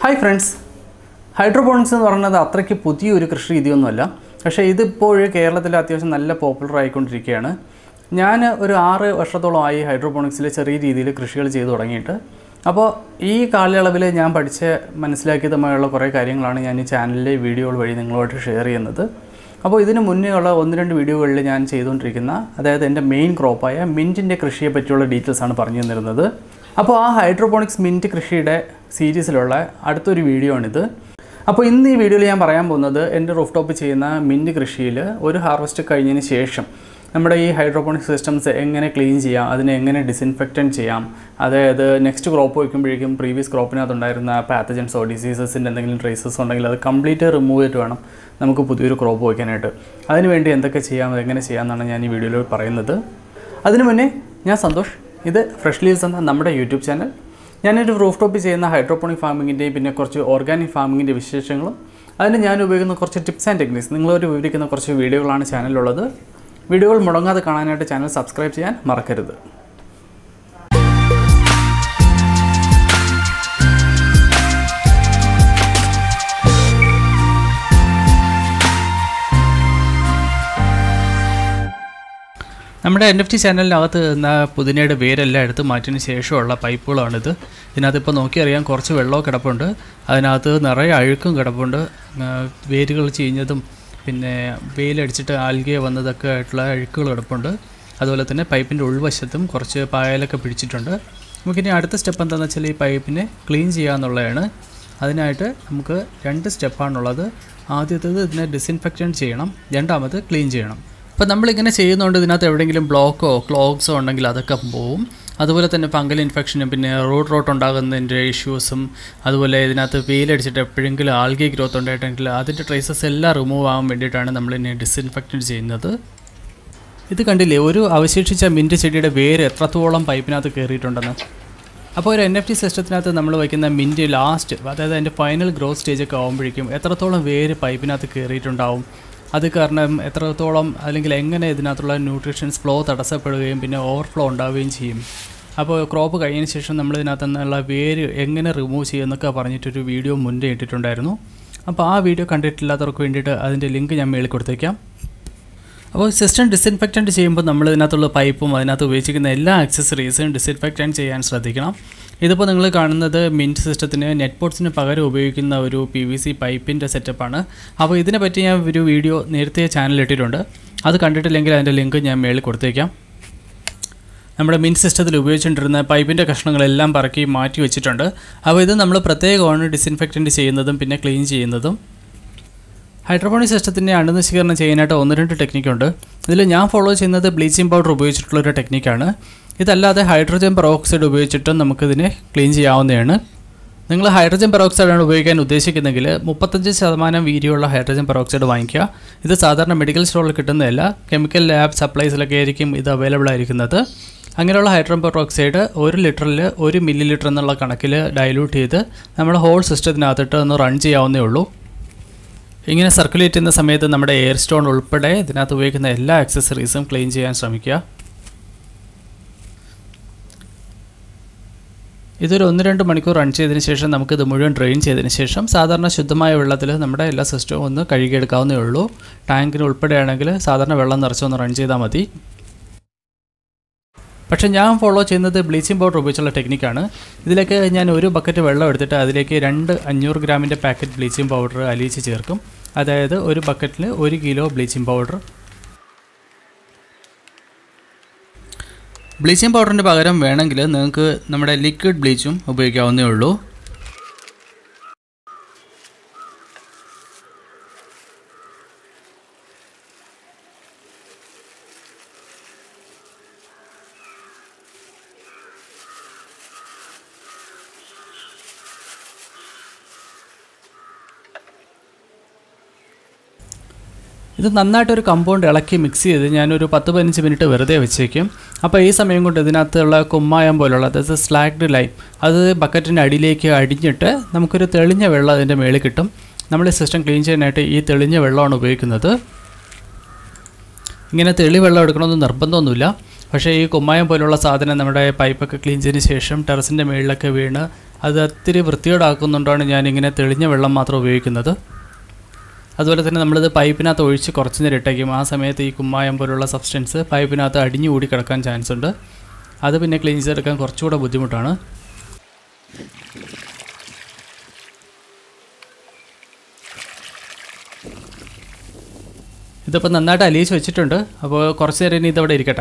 hi friends hydroponics എന്ന് പറയുന്നത് അത്രയ്ക്ക് പുതിയൊരു കൃഷി രീതിയൊന്നുമല്ല പക്ഷേ ഇതിപ്പോൾ കേരളത്തിൽ അത്യാവശ്യം നല്ല പോപ്പുലർ ആയിക്കൊണ്ടിരിക്കുകയാണ് ഞാൻ ഒരു ആറ് വർഷത്തോളമായി ഹൈഡ്രോപോണിക്സിൽ ചെറിയ രീതിയിൽ കൃഷികൾ ചെയ്തു തുടങ്ങിയിട്ട് അപ്പോൾ ഈ കാലയളവിൽ ഞാൻ പഠിച്ച് മനസ്സിലാക്കിയതുമായുള്ള കുറേ കാര്യങ്ങളാണ് ഞാൻ ഈ ചാനലിലെ വീഡിയോകൾ വഴി നിങ്ങളുമായിട്ട് ഷെയർ ചെയ്യുന്നത് അപ്പോൾ ഇതിന് മുന്നേ ഉള്ള ഒന്ന് രണ്ട് വീഡിയോകളിൽ ഞാൻ ചെയ്തുകൊണ്ടിരിക്കുന്ന അതായത് എൻ്റെ മെയിൻ ക്രോപ്പായ മിൻറ്റിൻ്റെ കൃഷിയെ പറ്റിയുള്ള ഡീറ്റെയിൽസ് ആണ് പറഞ്ഞു തന്നിരുന്നത് അപ്പോൾ ആ ഹൈഡ്രോപോണിക്സ് മിൻറ്റ് കൃഷിയുടെ സീരീസിലുള്ള അടുത്തൊരു വീഡിയോ ആണിത് അപ്പോൾ ഇന്ന് ഈ വീഡിയോയിൽ ഞാൻ പറയാൻ പോകുന്നത് എൻ്റെ റൂഫ് ടോപ്പ് ചെയ്യുന്ന മിൻറ്റ് കൃഷിയിൽ ഒരു ഹാർവസ്റ്റ് കഴിഞ്ഞതിന് ശേഷം നമ്മുടെ ഈ ഹൈഡ്രോപോണിക് സിസ്റ്റംസ് എങ്ങനെ ക്ലീൻ ചെയ്യാം അതിനെ എങ്ങനെ ഡിസിൻഫെക്റ്റൻറ്റ് ചെയ്യാം അതായത് നെക്സ്റ്റ് ക്രോപ്പ് വയ്ക്കുമ്പോഴേക്കും പ്രീവിയസ് ക്രോപ്പിനകത്തുണ്ടായിരുന്ന പാത്തജൻസോ ഡിസീസസിൻ്റെ എന്തെങ്കിലും ട്രേസസ് ഉണ്ടെങ്കിൽ അത് കംപ്ലീറ്റ് റിമൂവ് ചെയ്തിട്ട് വേണം നമുക്ക് പുതിയൊരു ക്രോപ്പ് വയ്ക്കാനായിട്ട് അതിനുവേണ്ടി എന്തൊക്കെ ചെയ്യാം എങ്ങനെ ചെയ്യാമെന്നാണ് ഞാൻ ഈ വീഡിയോയിൽ പറയുന്നത് അതിനു മുന്നേ ഞാൻ സന്തോഷ് ഇത് ഫ്രഷ് ലീവ്സ് എന്ന നമ്മുടെ യൂട്യൂബ് ചാനൽ ഞാനൊരു റൂഫ് ടോപ്പിൽ ചെയ്യുന്ന ഹൈഡ്രോപോണിക് ഫാമിങ്ങിൻ്റെയും പിന്നെ കുറച്ച് ഓർഗാനിക് ഫാമിങ്ങിൻ്റെ വിശേഷങ്ങളും അതിന് ഞാൻ ഉപയോഗിക്കുന്ന കുറച്ച് ടിപ്സ് ആൻഡ് ടെക്നിക്സ് നിങ്ങളോട് വിവരിക്കുന്ന കുറച്ച് വീഡിയോകളാണ് ചാനലിലുള്ളത് വീഡിയോകൾ മുടങ്ങാതെ കാണാനായിട്ട് ചാനൽ സബ്സ്ക്രൈബ് ചെയ്യാൻ മറക്കരുത് നമ്മുടെ എൻ എഫ് ടി ചാനലിനകത്ത് നിന്ന പുതിനയുടെ വേരെല്ലാം എടുത്ത് മാറ്റിയതിന് ശേഷമുള്ള പൈപ്പുകളാണിത് ഇതിനകത്ത് ഇപ്പോൾ നോക്കിയറിയാം കുറച്ച് വെള്ളവും കിടപ്പുണ്ട് അതിനകത്ത് നിറയെ അഴുക്കും കിടപ്പുണ്ട് ആ, വേരുകൾ ചീഞ്ഞതും പിന്നെ വെയിലടിച്ചിട്ട് ആൽഗെ വന്നതൊക്കെ ആയിട്ടുള്ള അഴുക്കുകൾ കിടപ്പുണ്ട് അതുപോലെ തന്നെ പൈപ്പിൻ്റെ ഉൾവശത്തും കുറച്ച് പായലൊക്കെ പിടിച്ചിട്ടുണ്ട് നമുക്കിനി അടുത്ത സ്റ്റെപ്പ് എന്താണെന്ന് വെച്ചാൽ ഈ പൈപ്പിനെ ക്ലീൻ ചെയ്യുക എന്നുള്ളതാണ് അതിനായിട്ട് നമുക്ക് രണ്ട് സ്റ്റെപ്പാണുള്ളത് ആദ്യത്തേത് ഇതിനെ ഡിസിൻഫെക്റ്റൻറ്റ് ചെയ്യണം രണ്ടാമത് ക്ലീൻ ചെയ്യണം അപ്പോൾ നമ്മളിങ്ങനെ ചെയ്യുന്നതുകൊണ്ട് ഇതിനകത്ത് എവിടെയെങ്കിലും ബ്ലോക്കോ ക്ലോഗ്സോ ഉണ്ടെങ്കിൽ അതൊക്കെ പോവും അതുപോലെ തന്നെ ഫംഗൽ ഇൻഫെക്ഷനും പിന്നെ റോഡ് റോട്ട് ഉണ്ടാകുന്നതിൻ്റെ ഇഷ്യൂസും അതുപോലെ ഇതിനകത്ത് വെയിലടിച്ചിട്ട് എപ്പോഴെങ്കിലും ആൽഗി ഗ്രോത്ത് ഉണ്ടായിട്ടെങ്കിൽ അതിൻ്റെ ട്രേസസ് എല്ലാം റിമൂവ് ആവാൻ വേണ്ടിയിട്ടാണ് നമ്മളിനെ ഡിസിൻഫെക്റ്റൻറ്റ് ചെയ്യുന്നത് ഇത് കണ്ടില്ലേ ഒരു അവശേഷിച്ച മിൻറ്റ് ചെടിയുടെ വേര് എത്രത്തോളം പൈപ്പിനകത്ത് കയറിയിട്ടുണ്ടെന്ന് അപ്പോൾ ഒരു എൻ എഫ് ടി സിസ്റ്റത്തിനകത്ത് നമ്മൾ വയ്ക്കുന്ന മിൻറ്റ് ലാസ്റ്റ് അതായത് അതിൻ്റെ ഫൈനൽ ഗ്രോത്ത് സ്റ്റേജൊക്കെ ആകുമ്പോഴേക്കും എത്രത്തോളം വേര് പൈപ്പിനകത്ത് കയറിയിട്ടുണ്ടാവും അത് കാരണം എത്രത്തോളം അല്ലെങ്കിൽ എങ്ങനെ ഇതിനകത്തുള്ള ന്യൂട്രീഷൻസ് ഫ്ലോ തടസ്സപ്പെടുകയും പിന്നെ ഓവർഫ്ലോ ഉണ്ടാവുകയും ചെയ്യും അപ്പോൾ ക്രോപ്പ് കഴിഞ്ഞതിന് ശേഷം നമ്മൾ ഇതിനകത്ത് നിന്നുള്ള വേര് എങ്ങനെ റിമൂവ് ചെയ്യുമെന്നൊക്കെ പറഞ്ഞിട്ടൊരു വീഡിയോ മുന്നേ ഇട്ടിട്ടുണ്ടായിരുന്നു അപ്പോൾ ആ വീഡിയോ കണ്ടിട്ടില്ലാത്തവർക്ക് വേണ്ടിയിട്ട് അതിൻ്റെ ലിങ്ക് ഞാൻ മേളിൽ കൊടുത്തേക്കാം അപ്പോൾ സിസ്റ്റം ഡിസിൻഫെക്റ്റൻറ്റ് ചെയ്യുമ്പോൾ നമ്മൾ ഇതിനകത്തുള്ള പൈപ്പും അതിനകത്ത് ഉപയോഗിച്ചിരിക്കുന്ന എല്ലാ ആക്സസറീസും ഡിസിൻഫെക്റ്റൻറ്റ് ചെയ്യാൻ ശ്രദ്ധിക്കണം ഇതിപ്പോൾ നിങ്ങൾ കാണുന്നത് മിൻറ്റ് സിസ്റ്റത്തിന് നെറ്റ് പോട്ട്സിന് പകരം ഉപയോഗിക്കുന്ന ഒരു പി വി സി പൈപ്പിൻ്റെ സെറ്റപ്പാണ് അപ്പോൾ ഇതിനെ പറ്റി ഞാൻ ഒരു വീഡിയോ നേരത്തെ ചാനലിൽ ഇട്ടിട്ടുണ്ട് അത് കണ്ടിട്ടില്ലെങ്കിൽ അതിൻ്റെ ലിങ്ക് ഞാൻ മേളിൽ കൊടുത്തേക്കാം നമ്മുടെ മിൻ സിസ്റ്റത്തിൽ ഉപയോഗിച്ചുകൊണ്ടിരുന്ന പൈപ്പിൻ്റെ കഷ്ണങ്ങളെല്ലാം പറക്കി മാറ്റി വെച്ചിട്ടുണ്ട് അപ്പോൾ ഇത് നമ്മൾ പ്രത്യേകമാണ് ഡിസിൻഫെക്റ്റൻറ്റ് ചെയ്യുന്നതും പിന്നെ ക്ലീൻ ചെയ്യുന്നതും ഹൈഡ്രോപോണിക് സിസ്റ്റത്തിൻ്റെ അണുനശീകരണം ചെയ്യാനായിട്ട് ഒന്ന് രണ്ട് ടെക്നിക്കുണ്ട് ഇതിൽ ഞാൻ ഫോളോ ചെയ്യുന്നത് ബ്ലീച്ചിങ് പൗഡർ ഉപയോഗിച്ചിട്ടുള്ളൊരു ടെക്നിക്കാണ് ഇതല്ലാതെ ഹൈഡ്രജൻ പെറോക്സൈഡ് ഉപയോഗിച്ചിട്ടും നമുക്കിതിനെ ക്ലീൻ ചെയ്യാവുന്നതാണ് നിങ്ങൾ ഹൈഡ്രജൻ പെറോക്സൈഡാണ് ഉപയോഗിക്കാൻ ഉദ്ദേശിക്കുന്നെങ്കിൽ മുപ്പത്തഞ്ച് ശതമാനം വീര്യമുള്ള ഹൈഡ്രജൻ പെറോക്സൈഡ് വാങ്ങിക്കുക ഇത് സാധാരണ മെഡിക്കൽ സ്റ്റോറിൽ കിട്ടുന്നതല്ല കെമിക്കൽ ലാബ് സപ്ലൈസിലൊക്കെ ആയിരിക്കും ഇത് അവൈലബിൾ ആയിരിക്കുന്നത് അങ്ങനെയുള്ള ഹൈഡ്രജൻ പെറോക്സൈഡ് ഒരു ലിറ്ററിൽ ഒരു മില്ലി ലിറ്റർ എന്നുള്ള കണക്കിൽ ഡൈല്യൂട്ട് ചെയ്ത് നമ്മുടെ ഹോൾ സിസ്റ്റത്തിനകത്തിട്ട് ഒന്ന് റൺ ചെയ്യാവുന്നേ ഉള്ളൂ ഇങ്ങനെ സർക്കുലേറ്റ് ചെയ്യുന്ന സമയത്ത് നമ്മുടെ എയർ സ്റ്റോൺ ഉൾപ്പെടെ ഇതിനകത്ത് ഉപയോഗിക്കുന്ന എല്ലാ ആക്സസറീസും ക്ലീൻ ചെയ്യാൻ ശ്രമിക്കുക ഇതൊരു ഒന്ന് രണ്ട് മണിക്കൂർ റൺ ചെയ്തതിന് ശേഷം നമുക്കിത് മുഴുവൻ ഡ്രെയിൻ ചെയ്തതിന് ശേഷം സാധാരണ ശുദ്ധമായ വെള്ളത്തിൽ നമ്മുടെ എല്ലാ സിസ്റ്റവും ഒന്ന് കഴുകിയെടുക്കാവുന്നേ ഉള്ളൂ ടാങ്കിന് ഉൾപ്പെടെയാണെങ്കിൽ സാധാരണ വെള്ളം നിറച്ചൊന്ന് റൺ ചെയ്താൽ മതി പക്ഷേ ഞാൻ ഫോളോ ചെയ്യുന്നത് ബ്ലീച്ചിങ് പൗഡർ ഉപയോഗിച്ചുള്ള ടെക്നിക്കാണ് ഇതിലേക്ക് ഞാൻ ഒരു ബക്കറ്റ് വെള്ളം എടുത്തിട്ട് അതിലേക്ക് രണ്ട് അഞ്ഞൂറ് ഗ്രാമിൻ്റെ പാക്കറ്റ് ബ്ലീച്ചിങ് പൗഡർ അലിയിച്ച് ചേർക്കും അതായത് ഒരു ബക്കറ്റിൽ ഒരു കിലോ ബ്ലീച്ചിങ് പൗഡർ ബ്ലീച്ചിങ് പൗഡറിൻ്റെ പകരം വേണമെങ്കിൽ നിങ്ങൾക്ക് നമ്മുടെ ലിക്വിഡ് ബ്ലീച്ചും ഉപയോഗിക്കാവുന്നേ ഉള്ളൂ ഇത് നന്നായിട്ട് ഒരു കമ്പൗണ്ട് ഇളക്കി മിക്സ് ചെയ്ത് ഞാനൊരു പത്ത് പതിനഞ്ച് മിനിറ്റ് വെറുതെ വെച്ചേക്കും അപ്പോൾ ഈ സമയം കൊണ്ട് ഇതിനകത്തുള്ള കുമ്മായം പോലുള്ള അതായത് സ്ലാഗ്ഡ് ലൈം അത് ബക്കറ്റിൻ്റെ അടിയിലേക്ക് അടിഞ്ഞിട്ട് നമുക്കൊരു തെളിഞ്ഞ വെള്ളം അതിൻ്റെ മേളിൽ കിട്ടും നമ്മൾ ഈ സിസ്റ്റം ക്ലീൻ ചെയ്യാനായിട്ട് ഈ തെളിഞ്ഞ വെള്ളമാണ് ഉപയോഗിക്കുന്നത് ഇങ്ങനെ തെളി വെള്ളം എടുക്കണമെന്ന് നിർബന്ധമൊന്നുമില്ല പക്ഷേ ഈ കുമ്മായം പോലുള്ള സാധനം നമ്മുടെ പൈപ്പൊക്കെ ക്ലീൻ ചെയ്തതിന് ശേഷം ടെറസിൻ്റെ മുകളിലൊക്കെ വീണ് അത് ഒത്തിരി വൃത്തികേടാക്കുന്നുണ്ടാണ് ഞാനിങ്ങനെ തെളിഞ്ഞ വെള്ളം മാത്രം ഉപയോഗിക്കുന്നത് അതുപോലെ തന്നെ നമ്മളിത് പൈപ്പിനകത്ത് ഒഴിച്ച് കുറച്ച് നേരം ഇട്ടേക്കും ആ സമയത്ത് ഈ കുമ്മായം പോലുള്ള സബ്സ്റ്റൻസ് പൈപ്പിനകത്ത് അടിഞ്ഞു കൂടി കിടക്കാൻ ചാൻസ് ഉണ്ട് അത് പിന്നെ ക്ലീൻ ചെയ്തെടുക്കാൻ കുറച്ചുകൂടെ ബുദ്ധിമുട്ടാണ് ഇതിപ്പോൾ നന്നായിട്ട് അലിയിച്ച് വെച്ചിട്ടുണ്ട് അപ്പോൾ കുറച്ച് നേരം ഇനി ഇതവിടെ ഇരിക്കട്ടെ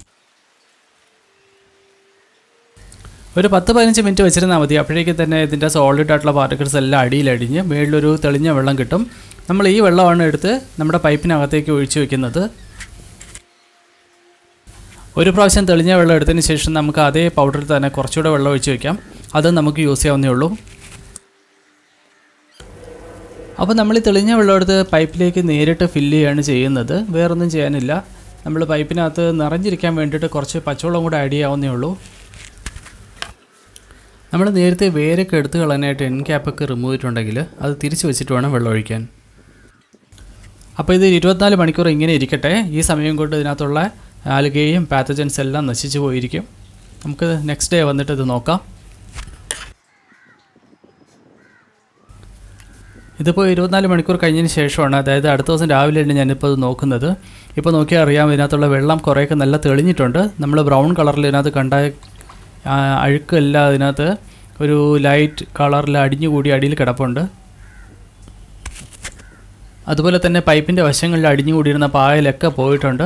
ഒരു പത്ത് പതിനഞ്ച് മിനിറ്റ് വെച്ചിരുന്നാൽ മതി അപ്പോഴേക്കും തന്നെ ഇതിൻ്റെ സോളിഡ് ആയിട്ടുള്ള പാർട്ടിക്കിൾസ് എല്ലാം അടിയിലടിഞ്ഞ് മേളിലൊരു തെളിഞ്ഞ വെള്ളം കിട്ടും നമ്മൾ ഈ വെള്ളമാണ് എടുത്ത് നമ്മുടെ പൈപ്പിനകത്തേക്ക് ഒഴിച്ചു വെക്കുന്നത് ഒരു പ്രാവശ്യം തെളിഞ്ഞ വെള്ളം എടുത്തതിന് ശേഷം നമുക്ക് അതേ പൗഡറിൽ തന്നെ കുറച്ചുകൂടെ വെള്ളം ഒഴിച്ച് വെക്കാം അത് നമുക്ക് യൂസ് ചെയ്യാവുന്നേ ഉള്ളൂ അപ്പോൾ നമ്മൾ ഈ തെളിഞ്ഞ വെള്ളം എടുത്ത് പൈപ്പിലേക്ക് നേരിട്ട് ഫില്ല് ചെയ്യാണ് ചെയ്യുന്നത് വേറൊന്നും ചെയ്യാനില്ല നമ്മൾ പൈപ്പിനകത്ത് നിറഞ്ഞിരിക്കാൻ വേണ്ടിയിട്ട് കുറച്ച് പച്ചവെള്ളം കൂടെ ആഡ് ചെയ്യാവുന്നേ ഉള്ളൂ നമ്മൾ നേരത്തെ വേരൊക്കെ എടുത്ത് കളയാനായിട്ട് എൻ ക്യാപ്പൊക്കെ റിമൂവ് ചെയ്തിട്ടുണ്ടെങ്കിൽ അത് തിരിച്ച് വെച്ചിട്ട് വേണം വെള്ളം ഒഴിക്കാൻ അപ്പോൾ ഇത് ഇരുപത്തിനാല് മണിക്കൂർ ഇങ്ങനെ ഇരിക്കട്ടെ ഈ സമയം കൊണ്ട് ഇതിനകത്തുള്ള ആലുകയും പാത്തജൻസ് എല്ലാം നശിച്ചു പോയിരിക്കും നമുക്ക് നെക്സ്റ്റ് ഡേ വന്നിട്ട് ഇത് നോക്കാം ഇതിപ്പോൾ ഇരുപത്തിനാല് മണിക്കൂർ കഴിഞ്ഞതിന് ശേഷമാണ് അതായത് അടുത്ത ദിവസം രാവിലെയാണ് ഞാനിപ്പോൾ ഇത് നോക്കുന്നത് ഇപ്പോൾ നോക്കിയാൽ അറിയാം ഇതിനകത്തുള്ള വെള്ളം കുറേയൊക്കെ നല്ല തെളിഞ്ഞിട്ടുണ്ട് നമ്മൾ ബ്രൗൺ കളറിൽ ഇതിനകത്ത് കണ്ട ആ, അഴുക്കെല്ലാം അതിനകത്ത് ഒരു ലൈറ്റ് കളറിൽ അടിഞ്ഞുകൂടി അടിയിൽ കിടപ്പുണ്ട് അതുപോലെ തന്നെ പൈപ്പിൻ്റെ വശങ്ങളിൽ അടിഞ്ഞുകൂടിയിരുന്ന പായലൊക്കെ പോയിട്ടുണ്ട്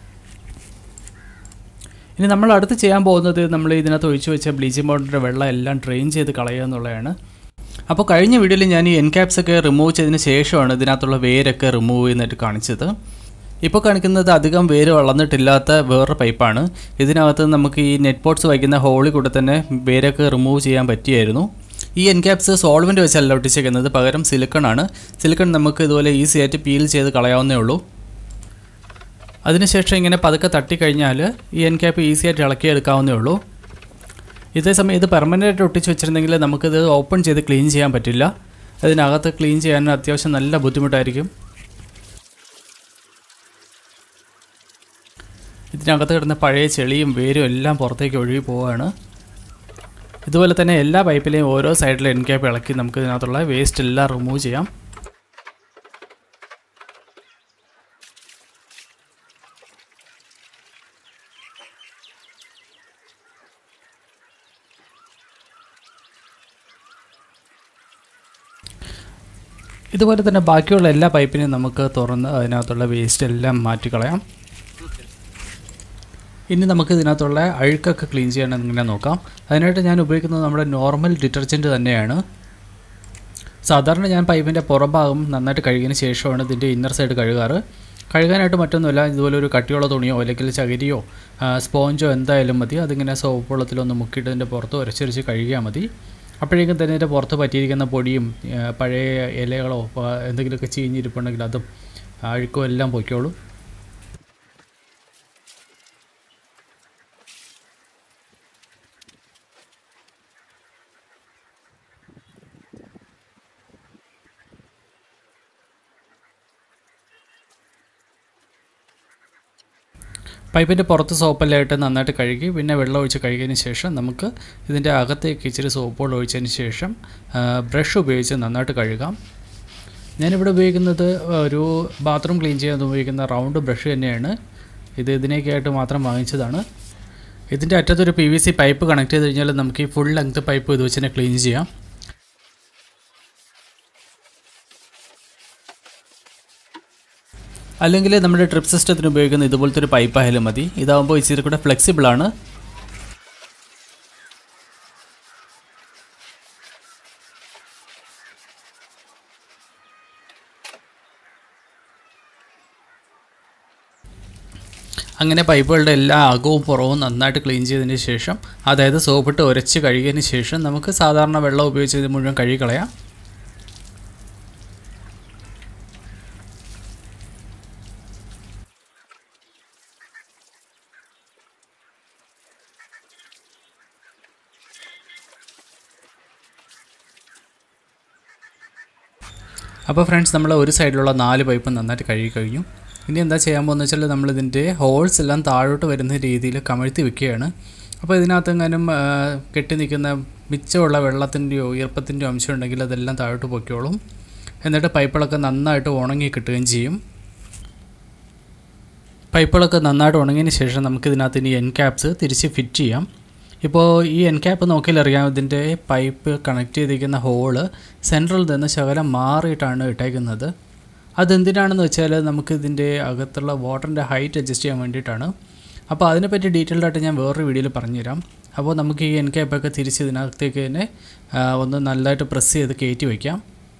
ഇനി നമ്മൾ അടുത്ത് ചെയ്യാൻ പോകുന്നത് നമ്മൾ ഇതിനകത്ത് ഒഴിച്ചു വെച്ച ബ്ലീച്ചിങ് പൗഡറിൻ്റെ വെള്ളം എല്ലാം ഡ്രെയിൻ ചെയ്ത് കളയുക എന്നുള്ളതാണ് അപ്പോൾ കഴിഞ്ഞ വീഡിയോയിൽ ഞാൻ ഈ എൻക്യാപ്സ് ഒക്കെ റിമൂവ് ചെയ്തതിന് ശേഷമാണ് ഇതിനകത്തുള്ള വേരൊക്കെ റിമൂവ് ചെയ്യുന്നതായിട്ട് കാണിച്ചത് ഇപ്പോൾ കാണിക്കുന്നത് അധികം വേര് വളർന്നിട്ടില്ലാത്ത വേറൊരു പൈപ്പാണ് ഇതിനകത്ത് നമുക്ക് ഈ നെറ്റ് പോട്ട്സ് വയ്ക്കുന്ന ഹോളിൽ കൂടെ തന്നെ വേരൊക്കെ റിമൂവ് ചെയ്യാൻ പറ്റിയായിരുന്നു ഈ എൻക്യാപ്സ് സോൾവെൻ്റ് വെച്ചല്ല ഒട്ടിച്ചേക്കുന്നത് പകരം സിലിക്കൺ ആണ് സിലിക്കൺ നമുക്ക് ഇതുപോലെ ഈസി ആയിട്ട് പീൽ ചെയ്ത് കളയാവുന്നേ ഉള്ളൂ അതിനുശേഷം ഇങ്ങനെ പതുക്കെ തട്ടിക്കഴിഞ്ഞാൽ ഈ എൻ ക്യാപ്പ് ഈസി ആയിട്ട് ഇളക്കിയെടുക്കാവുന്നേ ഉള്ളൂ ഇതേ സമയം ഇത് പെർമനൻ്റ് ആയിട്ട് ഒട്ടിച്ച് വെച്ചിരുന്നെങ്കിൽ നമുക്കിത് ഓപ്പൺ ചെയ്ത് ക്ലീൻ ചെയ്യാൻ പറ്റില്ല അതിനകത്ത് ക്ലീൻ ചെയ്യാൻ അത്യാവശ്യം നല്ല ബുദ്ധിമുട്ടായിരിക്കും ഇതിനകത്ത് കിടന്ന പഴയ ചെളിയും വേരും എല്ലാം പുറത്തേക്ക് ഒഴുകി പോവുകയാണ് ഇതുപോലെ തന്നെ എല്ലാ പൈപ്പിലെയും ഓരോ സൈഡിലും എൻ ക്യാപ്പ് ഇളക്കി നമുക്ക് ഇതിനകത്തുള്ള വേസ്റ്റ് എല്ലാം റിമൂവ് ചെയ്യാം ഇതുപോലെ തന്നെ ബാക്കിയുള്ള എല്ലാ പൈപ്പിനെയും നമുക്ക് തുറന്ന് അതിനകത്തുള്ള വേസ്റ്റ് എല്ലാം മാറ്റിക്കളയാം ഇനി നമുക്ക് ഇതിനകത്തുള്ള അഴുക്കൊക്കെ ക്ലീൻ ചെയ്യാൻ ഇങ്ങനെ നോക്കാം അതിനായിട്ട് ഞാൻ ഉപയോഗിക്കുന്നത് നമ്മുടെ നോർമൽ ഡിറ്റർജൻറ്റ് തന്നെയാണ് സാധാരണ ഞാൻ പൈപ്പിൻ്റെ പുറംഭാഗം നന്നായിട്ട് കഴുകിയതിന് ശേഷമാണ് ഇതിൻ്റെ ഇന്നർ സൈഡ് കഴുകാറ് കഴുകാനായിട്ട് മറ്റൊന്നുമില്ല ഇതുപോലെ ഒരു കട്ടിയുള്ള തുണിയോ അല്ലെങ്കിൽ ചകിരിയോ ആ, സ്പോഞ്ചോ എന്തായാലും മതി അതിങ്ങനെ സോപ്പ് വെള്ളത്തിലൊന്ന് മുക്കിയിട്ട് ഇതിൻ്റെ പുറത്ത് ഉരച്ചുരച്ച് കഴുകിയാൽ മതി അപ്പോഴേക്കും തന്നെ ഇതിൻ്റെ പുറത്ത് പറ്റിയിരിക്കുന്ന പൊടിയും ആ, പഴയ ഇലകളോ ആ, എന്തെങ്കിലുമൊക്കെ ചീഞ്ഞിരിപ്പുണ്ടെങ്കിൽ അതും അഴുക്കും എല്ലാം പൊയ്ക്കോളും പൈപ്പിൻ്റെ പുറത്ത് സോപ്പെല്ലാം ഇട്ട് നന്നായിട്ട് കഴുകി പിന്നെ വെള്ളം ഒഴിച്ച് കഴുകിയതിന് ശേഷം നമുക്ക് ഇതിൻ്റെ അകത്തേക്ക് ഇച്ചിരി സോപ്പുകൾ ഒഴിച്ചതിന് ശേഷം ബ്രഷ് ഉപയോഗിച്ച് നന്നായിട്ട് കഴുകാം ഞാനിവിടെ ഉപയോഗിക്കുന്നത് ഒരു ബാത്റൂം ക്ലീൻ ചെയ്യാൻ ഉപയോഗിക്കുന്ന റൗണ്ട് ബ്രഷ് തന്നെയാണ് ഇത് ഇതിനേക്കായിട്ട് മാത്രം വാങ്ങിച്ചതാണ് ഇതിൻ്റെ അറ്റത്തൊരു P V C pipe connect ചെയ്ത് കഴിഞ്ഞാൽ നമുക്ക് ഈ ഫുൾ ലെങ്ത് പൈപ്പ് ഇത് വെച്ച് തന്നെ ക്ലീൻ ചെയ്യാം അല്ലെങ്കിൽ നമ്മുടെ ട്രിപ്പ് സിസ്റ്റത്തിന് ഉപയോഗിക്കുന്ന ഇതുപോലത്തെ ഒരു പൈപ്പ് ആയാലും മതി ഇതാകുമ്പോൾ ഇച്ചിരി കൂടെ ഫ്ലെക്സിബിൾ ആണ് അങ്ങനെ പൈപ്പുകളുടെ എല്ലാ അകവും പുറവും നന്നായിട്ട് ക്ലീൻ ചെയ്തതിന് ശേഷം അതായത് സോപ്പിട്ട് ഉരച്ച് കഴുകിയതിന് ശേഷം നമുക്ക് സാധാരണ വെള്ളം ഉപയോഗിച്ച് ഇത് മുഴുവൻ കഴുകി കളയാം അപ്പോൾ ഫ്രണ്ട്സ് നമ്മൾ ഒരു സൈഡിലുള്ള നാല് പൈപ്പ് നന്നായിട്ട് കഴുകി കഴിഞ്ഞു ഇനി എന്താ ചെയ്യാൻ പോകുന്നത് വെച്ചാൽ നമ്മളിതിൻ്റെ ഹോൾസ് എല്ലാം താഴോട്ട് വരുന്ന രീതിയിൽ കമഴ്ത്തി വെക്കുകയാണ് അപ്പോൾ ഇതിനകത്ത് എങ്ങാനും ആ, കെട്ടി നിൽക്കുന്ന മിച്ചമുള്ള വെള്ളത്തിൻ്റെയോ ഈർപ്പത്തിൻ്റെയോ അംശം ഉണ്ടെങ്കിൽ അതെല്ലാം താഴോട്ട് പൊയ്ക്കോളും എന്നിട്ട് പൈപ്പുകളൊക്കെ നന്നായിട്ട് ഉണങ്ങി കിട്ടുകയും ചെയ്യും പൈപ്പുകളൊക്കെ നന്നായിട്ട് ഉണങ്ങിയതിന് ശേഷം നമുക്ക് ഇതിനകത്ത് ഇനി എൻ ക്യാപ്സ് തിരിച്ച് ഫിറ്റ് ചെയ്യാം ഇപ്പോൾ ഈ എൻ ക്യാപ്പ് നോക്കിയാൽ അറിയാം ഇതിൻ്റെ പൈപ്പ് കണക്ട് ചെയ്തിരിക്കുന്ന ഹോള് സെൻട്രൽ നിന്ന് ശകലം മാറിയിട്ടാണ് ഇട്ടേക്കുന്നത് അതെന്തിനാണെന്ന് വെച്ചാൽ നമുക്ക് ഇതിൻ്റെ അകത്തുള്ള വാട്ടറിൻ്റെ ഹൈറ്റ് അഡ്ജസ്റ്റ് ചെയ്യാൻ വേണ്ടിയിട്ടാണ് അപ്പോൾ അതിനെപ്പറ്റി ഡീറ്റെയിൽഡ് ആയിട്ട് ഞാൻ വേറൊരു വീഡിയോയിൽ പറഞ്ഞുതരാം അപ്പോൾ നമുക്ക് ഈ എൻ ക്യാപ്പൊക്കെ തിരിച്ച് ഇതിനകത്തേക്ക് തന്നെ ആ, ഒന്ന് നല്ലതായിട്ട് പ്രസ് ചെയ്ത് കയറ്റി വയ്ക്കാം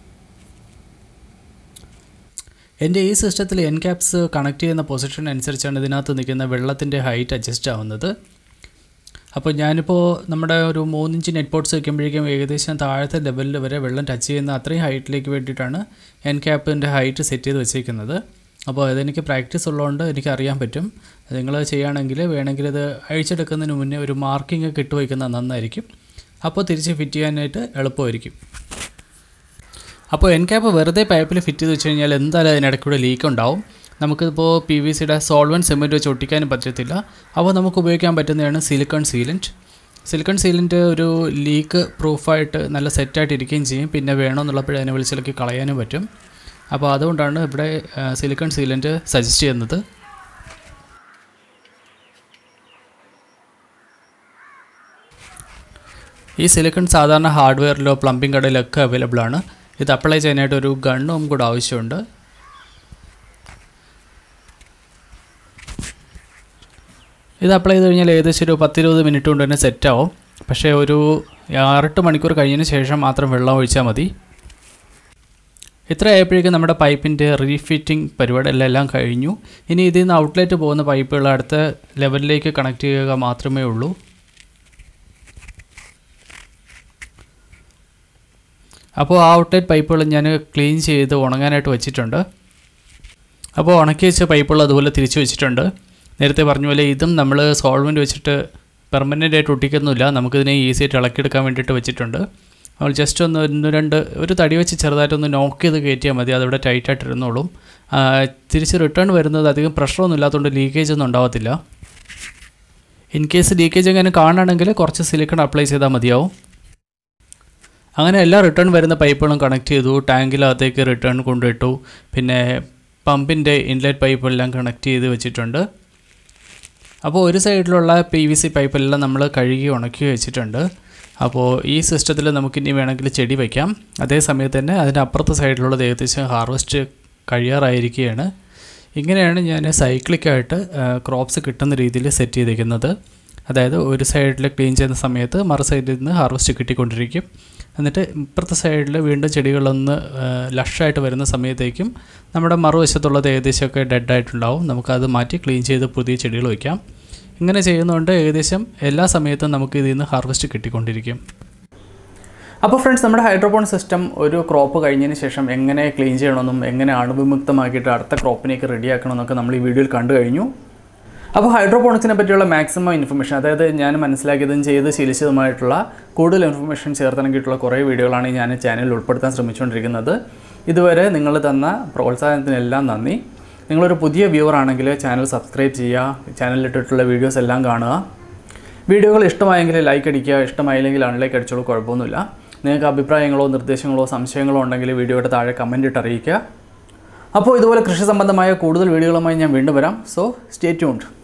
എൻ്റെ ഈ സിസ്റ്റത്തിൽ എൻ ക്യാപ്സ് കണക്ട് ചെയ്യുന്ന പൊസിഷൻ അനുസരിച്ചാണ് ഇതിനകത്ത് നിൽക്കുന്ന വെള്ളത്തിൻ്റെ ഹൈറ്റ് അഡ്ജസ്റ്റ് ആവുന്നത് അപ്പോൾ ഞാനിപ്പോൾ നമ്മുടെ ഒരു മൂന്നിഞ്ച് നെറ്റ് പോട്ട്സ് വയ്ക്കുമ്പോഴേക്കും ഏകദേശം താഴത്തെ ലെവലിൽ വരെ വെള്ളം ടച്ച് ചെയ്യുന്ന അത്രയും ഹൈറ്റിലേക്ക് വേണ്ടിയിട്ടാണ് എൻ ക്യാപ്പിൻ്റെ ഹൈറ്റ് സെറ്റ് ചെയ്ത് വെച്ചേക്കുന്നത് അപ്പോൾ അതെനിക്ക് പ്രാക്ടീസ് ഉള്ളതുകൊണ്ട് എനിക്ക് അറിയാൻ പറ്റും നിങ്ങൾ ചെയ്യുകയാണെങ്കിൽ വേണമെങ്കിൽ ഇത് അഴിച്ചെടുക്കുന്നതിന് മുന്നേ ഒരു മാർക്കിംഗ് ഒക്കെ ഇട്ട് വയ്ക്കുന്നത് നന്നായിരിക്കും അപ്പോൾ തിരിച്ച് ഫിറ്റ് ചെയ്യാനായിട്ട് എളുപ്പമായിരിക്കും അപ്പോൾ എൻ ക്യാപ്പ് വെറുതെ പൈപ്പിൽ ഫിറ്റ് ചെയ്ത് വെച്ച് കഴിഞ്ഞാൽ എന്തായാലും അതിനിടയ്ക്കൂടെ ലീക്ക് ഉണ്ടാവും നമുക്കിപ്പോൾ പി വി സിയുടെ സോൾവൻ സിമെൻറ്റ് വെച്ച് ഒട്ടിക്കാനും പറ്റത്തില്ല അപ്പോൾ നമുക്ക് ഉപയോഗിക്കാൻ പറ്റുന്നതാണ് സിലിക്കൺ സീലൻറ്റ് സിലിക്കൺ സീലൻറ്റ് ഒരു ലീക്ക് പ്രൂഫായിട്ട് നല്ല സെറ്റായിട്ട് ഇരിക്കുകയും ചെയ്യും പിന്നെ വേണമെന്നുള്ളപ്പോഴേ അതിനെ വിളിച്ചിളക്കി കളയാനും പറ്റും അപ്പോൾ അതുകൊണ്ടാണ് ഇവിടെ സിലിക്കൺ സീലൻറ്റ് സജസ്റ്റ് ചെയ്യുന്നത് ഈ സിലിക്കൺ സാധാരണ ഹാർഡ്വെയറിലോ പ്ലംബിംഗ് കടയിലൊക്കെ അവൈലബിൾ ആണ് ഇത് അപ്ലൈ ചെയ്യാനായിട്ട് ഒരു ഗണ്ണും കൂടെ ആവശ്യമുണ്ട് ഇത് അപ്ലൈ ചെയ്ത് കഴിഞ്ഞാൽ ഏകദേശം ഒരു പത്തിരുപത് മിനിറ്റ് കൊണ്ട് തന്നെ സെറ്റാവും പക്ഷേ ഒരു ആറെട്ട് മണിക്കൂർ കഴിഞ്ഞതിന് ശേഷം മാത്രം വെള്ളം ഒഴിച്ചാൽ മതി ഇത്ര ആയപ്പോഴേക്കും നമ്മുടെ പൈപ്പിൻ്റെ റീഫിറ്റിംഗ് പരിപാടി എല്ലാം എല്ലാം കഴിഞ്ഞു ഇനി ഇതിൽ നിന്ന് ഔട്ട്ലെറ്റ് പോകുന്ന പൈപ്പുകൾ അടുത്ത ലെവലിലേക്ക് കണക്ട് ചെയ്യുക മാത്രമേ ഉള്ളൂ അപ്പോൾ ആ ഔട്ട്ലെറ്റ് പൈപ്പുകൾ ഞാൻ ക്ലീൻ ചെയ്ത് ഉണങ്ങാനായിട്ട് വെച്ചിട്ടുണ്ട് അപ്പോൾ ഉണക്കി വെച്ച പൈപ്പുകൾ അതുപോലെ തിരിച്ചു വെച്ചിട്ടുണ്ട് നേരത്തെ പറഞ്ഞ പോലെ ഇതും നമ്മൾ സോൾവെൻറ്റ് വെച്ചിട്ട് പെർമനൻ്റ് ആയിട്ട് ഒട്ടിക്കുന്നില്ല നമുക്കിതിനെ ഈസി ആയിട്ട് ഇളക്കിയെടുക്കാൻ വേണ്ടിയിട്ട് വെച്ചിട്ടുണ്ട് നമ്മൾ ജസ്റ്റ് ഒന്ന് ഒന്ന് രണ്ട് ഒരു തടി വെച്ച് ചെറുതായിട്ടൊന്ന് നോക്ക് ചെയ്ത് കയറ്റിയാൽ മതി അതവിടെ ടൈറ്റായിട്ട് ഇരുന്നോളും ആ, തിരിച്ച് റിട്ടേൺ വരുന്നത് അധികം പ്രഷറൊന്നും ഇല്ലാത്തതുകൊണ്ട് ലീക്കേജ് ഒന്നും ഉണ്ടാവത്തില്ല ഇൻ കേസ് ലീക്കേജ് എങ്ങനെ കാണുകയാണെങ്കിൽ കുറച്ച് സിലിക്കൺ അപ്ലൈ ചെയ്താൽ മതിയാവും അങ്ങനെ എല്ലാ റിട്ടേൺ വരുന്ന പൈപ്പുകളും കണക്ട് ചെയ്തു ടാങ്കിലകത്തേക്ക് റിട്ടേൺ കൊണ്ടിട്ടു പിന്നെ പമ്പിൻ്റെ ഇൻലെറ്റ് പൈപ്പെല്ലാം കണക്ട് ചെയ്ത് വെച്ചിട്ടുണ്ട് അപ്പോൾ ഒരു സൈഡിലുള്ള പി വി സി പൈപ്പെല്ലാം നമ്മൾ കഴുകി ഉണക്കി വെച്ചിട്ടുണ്ട് അപ്പോൾ ഈ സിസ്റ്റത്തിൽ നമുക്കിനി വേണമെങ്കിൽ ചെടി വയ്ക്കാം അതേ സമയത്ത് തന്നെ അതിൻ്റെ അപ്പുറത്തെ സൈഡിലുള്ളത് ഏകദേശം ഹാർവസ്റ്റ് കഴിയാറായിരിക്കുകയാണ് ഇങ്ങനെയാണ് ഞാൻ സൈക്ലിക്കായിട്ട് ക്രോപ്സ് കിട്ടുന്ന രീതിയിൽ സെറ്റ് ചെയ്തിരിക്കുന്നത് അതായത് ഒരു സൈഡിൽ ക്ലീൻ ചെയ്യുന്ന സമയത്ത് മറു സൈഡിൽ നിന്ന് ഹാർവസ്റ്റ് കിട്ടിക്കൊണ്ടിരിക്കും എന്നിട്ട് ഇപ്പുറത്തെ സൈഡിൽ വീണ്ടും ചെടികളൊന്ന് ലഷായിട്ട് വരുന്ന സമയത്തേക്കും നമ്മുടെ മറുവശത്തുള്ളത് ഏകദേശമൊക്കെ ഡെഡായിട്ടുണ്ടാവും നമുക്കത് മാറ്റി ക്ലീൻ ചെയ്ത് പുതിയ ചെടികൾ വയ്ക്കാം ഇങ്ങനെ ചെയ്യുന്നതുകൊണ്ട് ഏകദേശം എല്ലാ സമയത്തും നമുക്ക് ഇതിൽ നിന്ന് ഹാർവസ്റ്റ് കിട്ടിക്കൊണ്ടിരിക്കും അപ്പോൾ ഫ്രണ്ട്സ് നമ്മുടെ ഹൈഡ്രോപോൺ സിസ്റ്റം ഒരു ക്രോപ്പ് കഴിഞ്ഞതിന് ശേഷം എങ്ങനെ ക്ലീൻ ചെയ്യണമെന്നും എങ്ങനെ അണുവിമുക്തമാക്കിയിട്ട് അടുത്ത ക്രോപ്പിനേക്ക് റെഡിയാക്കണമെന്നൊക്കെ നമ്മൾ ഈ വീഡിയോയിൽ കണ്ടു കഴിഞ്ഞു അപ്പോൾ ഹൈഡ്രോപോണിക്സിനെ പറ്റിയുള്ള മാക്സിമം ഇൻഫർമേഷൻ അതായത് ഞാൻ മനസ്സിലാക്കിയതും ചെയ്ത് ശീലിച്ചതുമായിട്ടുള്ള കൂടുതൽ ഇൻഫർമേഷൻ ചേർത്തിണക്കിയിട്ടുള്ള കുറേ വീഡിയോകളാണ് ഞാൻ ചാനലിൽ ഉൾപ്പെടുത്താൻ ശ്രമിച്ചുകൊണ്ടിരിക്കുന്നത് ഇതുവരെ നിങ്ങൾ തന്ന പ്രോത്സാഹനത്തിനെല്ലാം നന്ദി നിങ്ങളൊരു പുതിയ വ്യൂവർ ആണെങ്കിൽ ചാനൽ സബ്സ്ക്രൈബ് ചെയ്യുക ചാനലിലിട്ടിട്ടുള്ള വീഡിയോസ് എല്ലാം കാണുക വീഡിയോകൾ ഇഷ്ടമായെങ്കിൽ ലൈക്ക് അടിക്കുക ഇഷ്ടമായില്ലെങ്കിൽ അൺലൈക്ക് അടിച്ചോളൂ കുഴപ്പമൊന്നുമില്ല നിങ്ങൾക്ക് അഭിപ്രായങ്ങളോ നിർദ്ദേശങ്ങളോ സംശയങ്ങളോ ഉണ്ടെങ്കിൽ വീഡിയോയുടെ താഴെ കമൻ്റ് ഇട്ട് അറിയിക്കുക അപ്പോൾ ഇതുപോലെ കൃഷി സംബന്ധമായ കൂടുതൽ വീഡിയോകളുമായി ഞാൻ വീണ്ടും വരാം സോ സ്റ്റേ ട്യൂൺഡ്